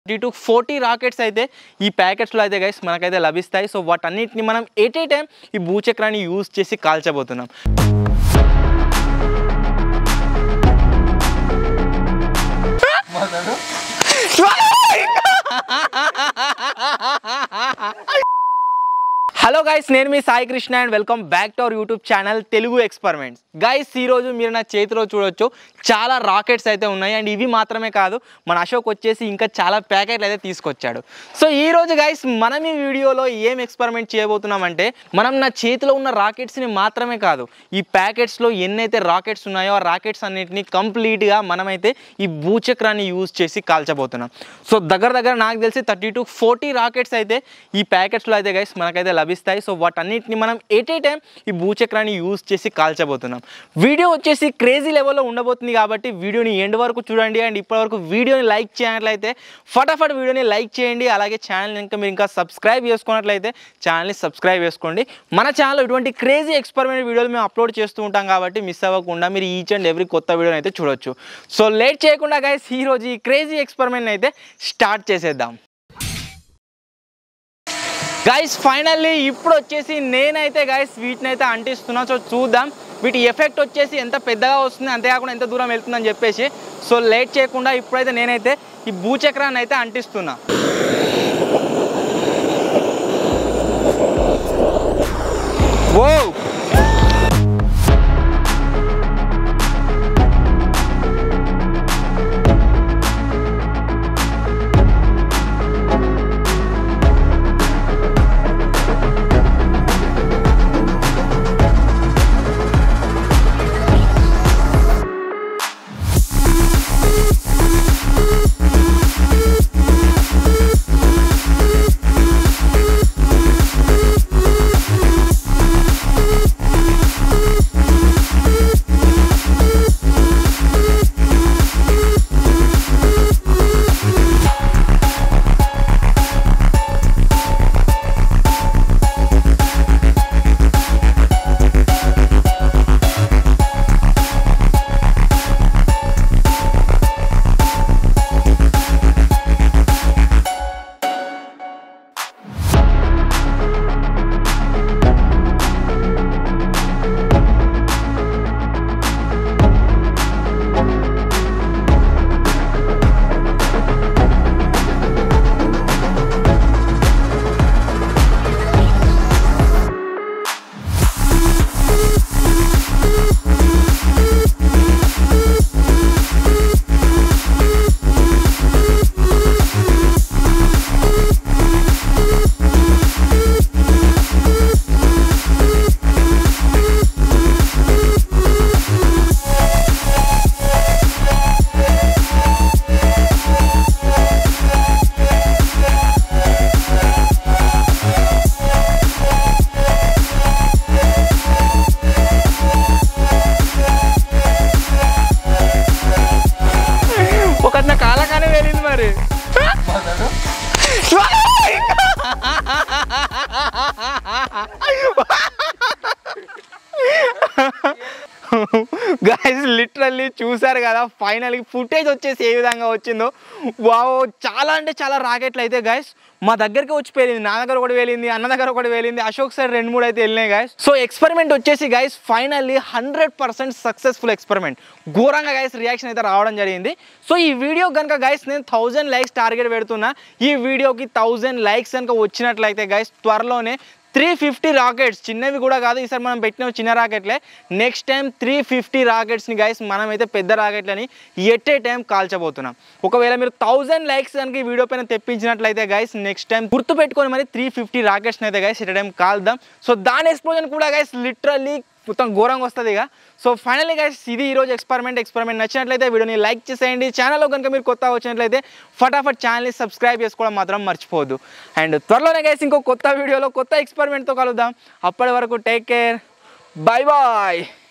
thirty to forty rockets అయితే ఈ ప్యాకెట్స్లో అయితే గైస్ మనకైతే లభిస్తాయి సో వాటన్నిటిని మనం ఎట్ ఏ టైం ఈ భూచక్రాన్ని యూజ్ చేసి కాల్చబోతున్నాం హలో గైస్ నేను మీ Sai Krishna and welcome back to our YouTube channel Telugu experiments guys ఈరోజు మీరు నా చేతిలో చూడొచ్చు చాలా రాకెట్స్ అయితే ఉన్నాయి అండ్ ఇవి మాత్రమే కాదు మన అశోక్ వచ్చేసి ఇంకా చాలా ప్యాకెట్లు అయితే తీసుకొచ్చాడు సో ఈ రోజు గైస్ మనం ఈ వీడియోలో ఏం ఎక్స్పెరిమెంట్ చేయబోతున్నామంటే మనం నా చేతిలో ఉన్న రాకెట్స్ని మాత్రమే కాదు ఈ ప్యాకెట్స్లో ఎన్నైతే రాకెట్స్ ఉన్నాయో ఆ రాకెట్స్ అన్నిటిని కంప్లీట్గా మనమైతే ఈ భూచక్రాన్ని యూజ్ చేసి కాల్చబోతున్నాం సో దగ్గర దగ్గర నాకు తెలిసి థర్టీ టు ఫోర్టీ రాకెట్స్ అయితే ఈ ప్యాకెట్స్లో అయితే గైస్ మనకైతే లభిస్తాయి సో వాటన్నిటిని మనం ఎట్ ఏ టైం ఈ భూచక్రాన్ని యూజ్ చేసి కాల్చబోతున్నాం వీడియో వచ్చేసి క్రేజీ లెవెల్లో ఉండబోతుంది కాబట్టి వీడియోని ఎండ్ వరకు చూడండి అండ్ ఇప్పటివరకు వీడియోని లైక్ చేయనట్లయితే ఫటాఫట్ వీడియోని లైక్ చేయండి అలాగే ఛానల్ ఇంకా మీరు ఇంకా సబ్స్క్రైబ్ చేసుకున్నట్లయితే ఛానల్ని సబ్స్క్రైబ్ చేసుకోండి మన ఛానల్లో ఇటువంటి క్రేజీ ఎక్స్పెరిమెంట్ వీడియోలు మేము అప్లోడ్ చేస్తూ ఉంటాం కాబట్టి మిస్ అవ్వకుండా మీరు ఈచ్ అండ్ ఎవ్రీ కొత్త వీడియోని అయితే చూడొచ్చు సో లేట్ చేయకుండా గైస్ ఈరోజు ఈ క్రేజీ ఎక్స్పెరిమెంట్ అయితే స్టార్ట్ చేసేద్దాం గైస్ ఫైనల్లీ ఇప్పుడు వచ్చేసి నేనైతే గైస్ వీటిని అయితే అంటిస్తున్నా సో చూద్దాం వీటి ఎఫెక్ట్ వచ్చేసి ఎంత పెద్దగా వస్తుంది అంతేకాకుండా ఎంత దూరం వెళ్తుందని చెప్పేసి సో లేట్ చేయకుండా ఇప్పుడైతే నేనైతే ఈ భూచక్రాన్ని అయితే అంటిస్తున్నా ఓ ఒక నా కాలకానే వెళ్ళింది మరి గైస్ లిటరల్లీ చూసారు కదా ఫైనల్కి ఫుటేజ్ వచ్చేసి ఏ విధంగా వచ్చిందో వావ్ చాలా అంటే చాలా రాకెట్లు అయితే గైస్ మా దగ్గరికి వచ్చి పేలింది నా దగ్గర ఒకటి వెళ్ళింది అన్న దగ్గర ఒకటి వెళ్ళింది అశోక్ సార్ రెండు మూడు అయితే వెళ్ళినాయి గైస్ సో ఎక్స్పెరిమెంట్ వచ్చేసి guys finally hundred percent successful experiment ఘోరంగా గైస్ రియాక్షన్ అయితే రావడం జరిగింది సో ఈ వీడియో కనుక గైస్ నేను థౌజండ్ లైక్స్ టార్గెట్ పెడుతున్నా ఈ వీడియోకి థౌజండ్ లైక్స్ కనుక వచ్చినట్లయితే గైస్ త్వరలోనే త్రీ ఫిఫ్టీ రాకెట్స్ చిన్నవి కూడా కాదు ఈసారి మనం పెట్టిన చిన్న రాకెట్లే నెక్స్ట్ టైం త్రీ ఫిఫ్టీ రాకెట్స్ని గైస్ మనమైతే పెద్ద రాకెట్లని ఎట్ ఏ టైం కాల్చబోతున్నాం ఒకవేళ మీరు థౌజండ్ లైక్స్ కనుక ఈ వీడియో పైన తెప్పించినట్లయితే గైస్ నెక్స్ట్ టైం గుర్తు పెట్టుకొని మరి త్రీ ఫిఫ్టీ రాకెట్స్ని అయితే గైస్ ఎట్ టైం కాల్దాం సో దాని ఎక్స్ప్లోజన్ కూడా గైస్ లిటరల్లీ మొత్తం ఘోరంగా వస్తుంది ఇక సో ఫైనల్లీ గైస్ ఇది ఈరోజు ఎక్స్పెరిమెంట్ ఎక్స్పెరిమెంట్ నచ్చినట్లయితే వీడియోని లైక్ చేసేయండి ఛానల్లో కనుక మీరు కొత్త వచ్చినట్లయితే ఫటాఫట్ ఛానల్ని సబ్స్క్రైబ్ చేసుకోవడం మాత్రం మర్చిపోవద్దు అండ్ త్వరలోనే గైస్ ఇంకో కొత్త వీడియోలో కొత్త ఎక్స్పెరిమెంట్తో కలుద్దాం అప్పటి వరకు టేక్ కేర్ బాయ్ బాయ్